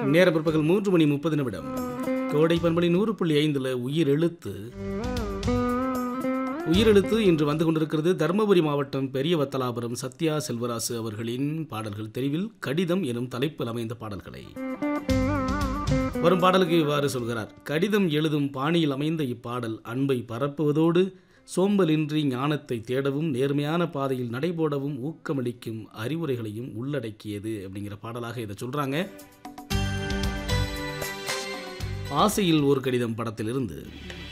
நேர பிற்பகல் மூன்று மணி முப்பது நிமிடம் கோடை பண்பலை நூறு புள்ளி ஐந்துல உயிர் எழுத்து உயிரெழுத்து இன்று வந்து கொண்டிருக்கிறது தருமபுரி மாவட்டம் பெரியவத்தலாபுரம் சத்யா செல்வராசு அவர்களின் பாடல்கள் தெரிவில் கடிதம் எனும் தலைப்பில் அமைந்த பாடல்களை வரும் பாடலுக்கு இவ்வாறு சொல்கிறார் கடிதம் எழுதும் பாணியில் அமைந்த இப்பாடல் அன்பை பரப்புவதோடு சோம்பலின்றி ஞானத்தை தேடவும் நேர்மையான பாதையில் நடைபோடவும் ஊக்கமளிக்கும் அறிவுரைகளையும் உள்ளடக்கியது அப்படிங்கிற பாடலாக இதை சொல்றாங்க ஆசையில் ஒரு கடிதம் படத்திலிருந்து